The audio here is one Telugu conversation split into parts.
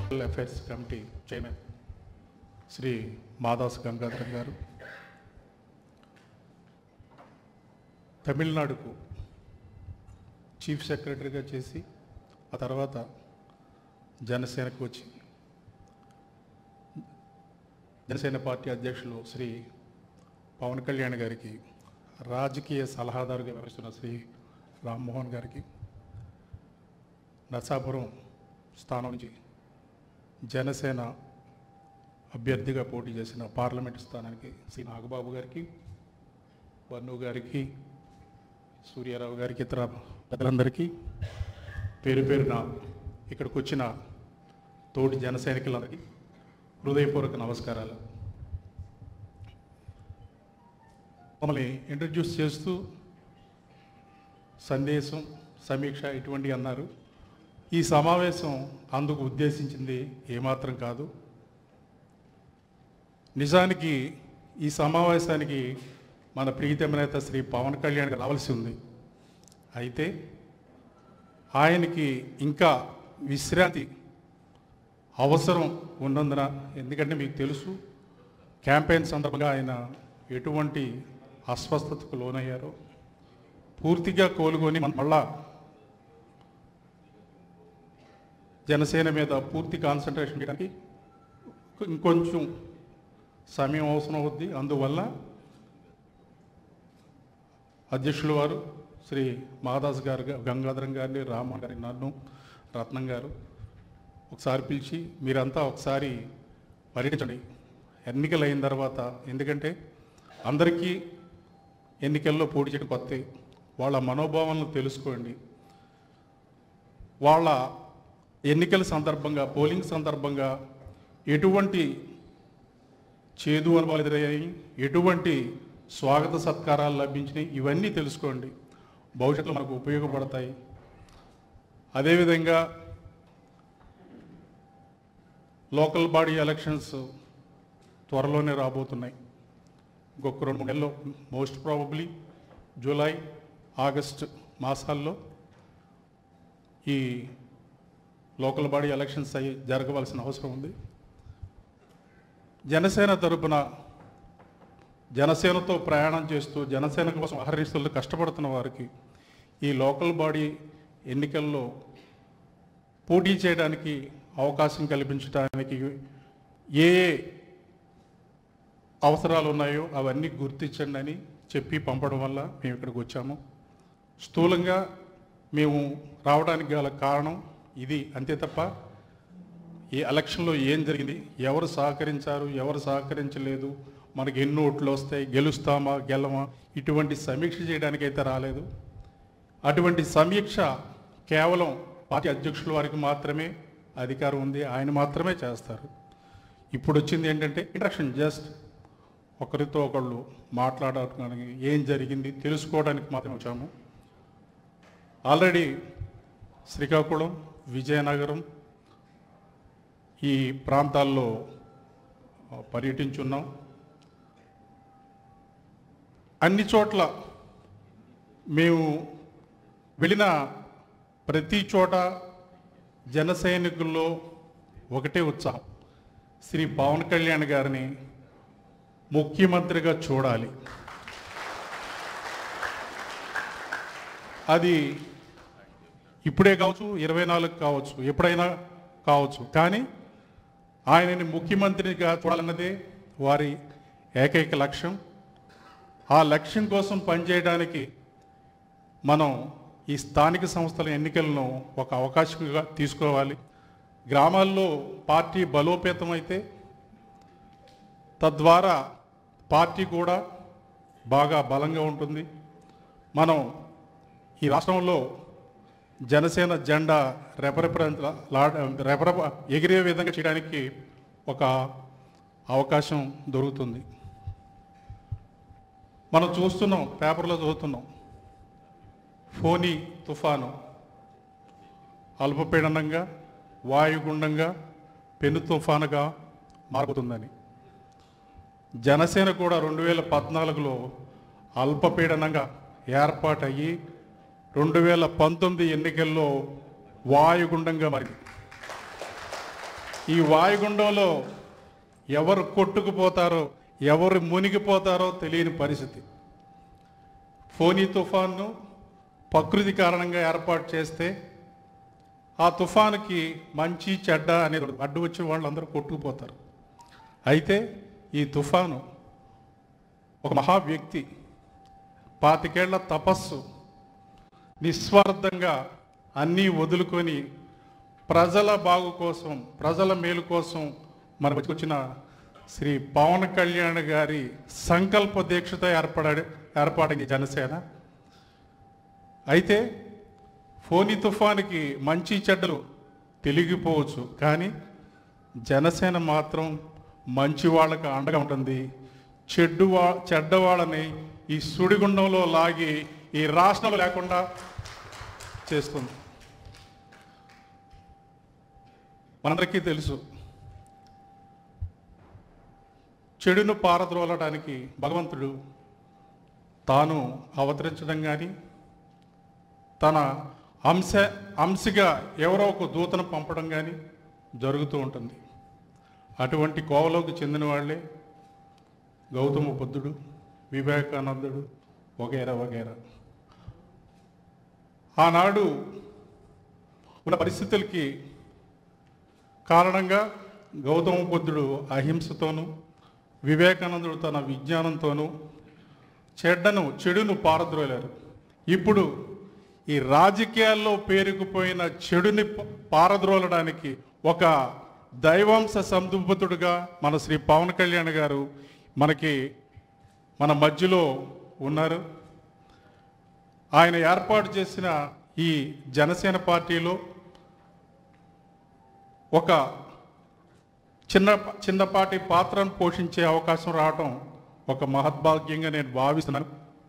external affairs committee chairman Shri Madas Gangadhar గారు తమిళనాడుకు చీఫ్ సెక్రటరీగా చేసి ఆ తర్వాత జనసేనకు వచ్చి జనసేన పార్టీ అధ్యక్షులు శ్రీ పవన్ కళ్యాణ్ గారికి రాజకీయ సలహాదారుగా వ్యవహరిస్తున్న శ్రీ రామ్మోహన్ గారికి నర్సాపురం స్థానం నుంచి జనసేన అభ్యర్థిగా పోటీ చేసిన పార్లమెంటు స్థానానికి శ్రీ నాగబాబు గారికి వన్ను గారికి సూర్యారావు గారికి ఇతర పెద్దలందరికీ పేరు పేరున ఇక్కడికి వచ్చిన తోటి జన సైనికులందరికీ హృదయపూర్వక నమస్కారాలు మమ్మల్ని ఇంట్రడ్యూస్ చేస్తూ సందేశం సమీక్ష ఇటువంటి అన్నారు ఈ సమావేశం అందుకు ఉద్దేశించింది ఏమాత్రం కాదు నిజానికి ఈ సమావేశానికి మన ప్రీతమ నేత శ్రీ పవన్ కళ్యాణ్ గారు రావాల్సి ఉంది అయితే ఆయనకి ఇంకా విశ్రాంతి అవసరం ఉన్నందున ఎందుకంటే మీకు తెలుసు క్యాంపెయిన్ సందర్భంగా ఆయన ఎటువంటి అస్వస్థతకు లోనయ్యారో పూర్తిగా కోలుకొని మన మళ్ళా జనసేన మీద పూర్తి కాన్సన్ట్రేషన్ చేయడానికి ఇంకొంచెం సమయం అవసరం అవుద్ది అందువల్ల అధ్యక్షుల వారు శ్రీ మహాదాస్ గారు గంగాధరం గారిని రామ గారి నన్ను రత్నం గారు ఒకసారి పిలిచి మీరంతా ఒకసారి పర్యటించండి ఎన్నికలు అయిన తర్వాత ఎందుకంటే అందరికీ ఎన్నికల్లో పోటీ చేయడం కొత్త వాళ్ళ మనోభావాలను తెలుసుకోండి వాళ్ళ ఎన్నికల సందర్భంగా పోలింగ్ సందర్భంగా ఎటువంటి చేదు అనుభవాలు ఎదురయ్యాయి ఎటువంటి స్వాగత సత్కారాలు లభించినాయి ఇవన్నీ తెలుసుకోండి భవిష్యత్తులో మనకు ఉపయోగపడతాయి అదేవిధంగా లోకల్ బాడీ ఎలక్షన్స్ త్వరలోనే రాబోతున్నాయి ఇంకొక రెండు మూడు నెలల్లో మోస్ట్ ప్రాబబ్లీ జూలై ఆగస్ట్ మాసాల్లో ఈ లోకల్ బాడీ ఎలక్షన్స్ అయ్యి జరగవలసిన అవసరం ఉంది జనసేన తరపున జనసేనతో ప్రయాణం చేస్తూ జనసేన కోసం అహర్నిస్తులు కష్టపడుతున్న వారికి ఈ లోకల్ బాడీ ఎన్నికల్లో పోటీ చేయడానికి అవకాశం కల్పించడానికి ఏ ఏ అవసరాలు ఉన్నాయో అవన్నీ గుర్తించండి అని చెప్పి పంపడం వల్ల మేము ఇక్కడికి వచ్చాము స్థూలంగా మేము రావడానికి గల కారణం ఇది అంతే తప్ప ఈ ఎలక్షన్లో ఏం జరిగింది ఎవరు సహకరించారు ఎవరు సహకరించలేదు మనకి ఎన్ని ఓట్లు వస్తాయి గెలుస్తామా గెలమా ఇటువంటి సమీక్ష చేయడానికి అయితే రాలేదు అటువంటి సమీక్ష కేవలం పార్టీ అధ్యక్షుల వారికి మాత్రమే అధికారం ఉంది ఆయన మాత్రమే చేస్తారు ఇప్పుడు వచ్చింది ఏంటంటే ఇంట్రక్షన్ జస్ట్ ఒకరితో ఒకళ్ళు మాట్లాడడానికి ఏం జరిగింది తెలుసుకోవడానికి మాత్రం వచ్చాము ఆల్రెడీ శ్రీకాకుళం విజయనగరం ఈ ప్రాంతాల్లో ఆ, పర్యటించున్నాం అన్ని చోట్ల మేము వెళ్ళిన ప్రతి చోట జన సైనికుల్లో ఒకటే ఉత్సాహం శ్రీ పవన్ కళ్యాణ్ గారిని ముఖ్యమంత్రిగా చూడాలి అది ఇప్పుడే కావచ్చు ఇరవై నాలుగు కావచ్చు ఎప్పుడైనా కావచ్చు కానీ ఆయనని ముఖ్యమంత్రిగా చూడాలన్నదే వారి ఏకైక లక్ష్యం ఆ లక్ష్యం కోసం పనిచేయడానికి మనం ఈ స్థానిక సంస్థల ఎన్నికలను ఒక అవకాశంగా తీసుకోవాలి గ్రామాల్లో పార్టీ బలోపేతం అయితే తద్వారా పార్టీ కూడా బాగా బలంగా ఉంటుంది మనం ఈ రాష్ట్రంలో జనసేన జెండా రెపరెప రెపరెప ఎగిరే విధంగా చేయడానికి ఒక అవకాశం దొరుకుతుంది మనం చూస్తున్నాం పేపర్లో చదువుతున్నాం ఫోనీ తుఫాను అల్పపీడనంగా వాయుగుండంగా పెను తుఫానుగా మారుతుందని జనసేన కూడా రెండు వేల పద్నాలుగులో అల్పపీడనంగా ఏర్పాటయ్యి రెండు వేల పంతొమ్మిది ఎన్నికల్లో వాయుగుండంగా మారింది ఈ వాయుగుండంలో ఎవరు కొట్టుకుపోతారో ఎవరు మునిగిపోతారో తెలియని పరిస్థితి ఫోనీ తుఫాన్ను ప్రకృతి కారణంగా ఏర్పాటు చేస్తే ఆ తుఫానుకి మంచి చెడ్డ అనేది అడ్డు వచ్చే వాళ్ళందరూ కొట్టుకుపోతారు అయితే ఈ తుఫాను ఒక మహా వ్యక్తి పాతికేళ్ల తపస్సు నిస్వార్థంగా అన్నీ వదులుకొని ప్రజల బాగు కోసం ప్రజల మేలు కోసం మనకు వచ్చిన శ్రీ పవన్ కళ్యాణ్ గారి సంకల్ప దీక్షతో ఏర్పడాడు ఏర్పాటైంది జనసేన అయితే ఫోని తుఫానికి మంచి చెడ్డలు తెలిగిపోవచ్చు కానీ జనసేన మాత్రం మంచి వాళ్ళకి అండగా ఉంటుంది చెడ్డు వా చెడ్డవాళ్ళని ఈ సుడిగుండంలో లాగి ఈ రాష్ట్రంలో లేకుండా చేస్తుంది మనందరికీ తెలుసు చెడును పారద్రోలడానికి భగవంతుడు తాను అవతరించడం కానీ తన అంశ అంశగా ఎవరో ఒక దూతను పంపడం కానీ జరుగుతూ ఉంటుంది అటువంటి కోవలోకి చెందిన వాళ్ళే గౌతమ బుద్ధుడు వివేకానందుడు వగేరా వగేరా ఆనాడు ఉన్న పరిస్థితులకి కారణంగా గౌతమ బుద్ధుడు అహింసతోనూ వివేకానందుడు తన విజ్ఞానంతోనూ చెడ్డను చెడును పారద్రోలారు ఇప్పుడు ఈ రాజకీయాల్లో పేరుకుపోయిన చెడుని ప- పారద్రోలడానికి ఒక దైవాంశ సందుబతుడుగా మన శ్రీ పవన్ కళ్యాణ్ గారు మనకి మన మధ్యలో ఉన్నారు ఆయన ఏర్పాటు చేసిన ఈ జనసేన పార్టీలో ఒక చిన్న చిన్నపాటి పాత్రను పోషించే అవకాశం రావటం ఒక మహద్భాగ్యంగా నేను భావిస్తున్నాను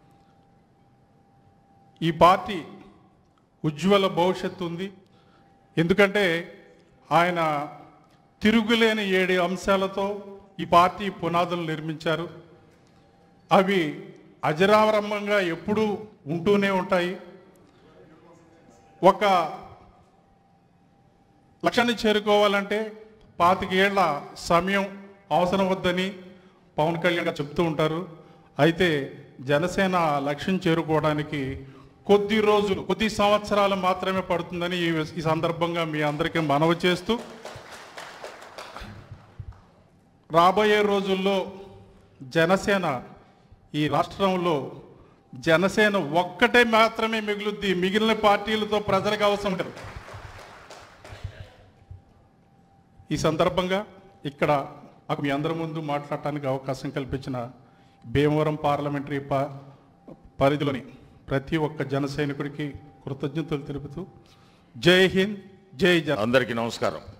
ఈ పార్టీ ఉజ్వల భవిష్యత్తు ఉంది ఎందుకంటే ఆయన తిరుగులేని ఏడు అంశాలతో ఈ పార్టీ పునాదులు నిర్మించారు అవి అజరావరంభంగా ఎప్పుడూ ఉంటూనే ఉంటాయి ఒక లక్ష్యాన్ని చేరుకోవాలంటే పాతికేళ్ల సమయం అవసరం వద్దని పవన్ కళ్యాణ్ గారు చెప్తూ ఉంటారు అయితే జనసేన ఆ లక్ష్యం చేరుకోవడానికి కొద్ది రోజులు కొద్ది సంవత్సరాలు మాత్రమే పడుతుందని ఈ ఈ సందర్భంగా మీ అందరికీ మనవి చేస్తూ రాబోయే రోజుల్లో జనసేన ఈ రాష్ట్రంలో జనసేన ఒక్కటే మాత్రమే మిగులుద్ది మిగిలిన పార్టీలతో ప్రజలకు అవసరం లేదు ఈ సందర్భంగా ఇక్కడ నాకు మీ అందరి ముందు మాట్లాడటానికి అవకాశం కల్పించిన భీమవరం పార్లమెంటరీ పా పరిధిలోని ప్రతి ఒక్క జన సైనికుడికి కృతజ్ఞతలు తెలుపుతూ జై హింద్ జై జన అందరికీ నమస్కారం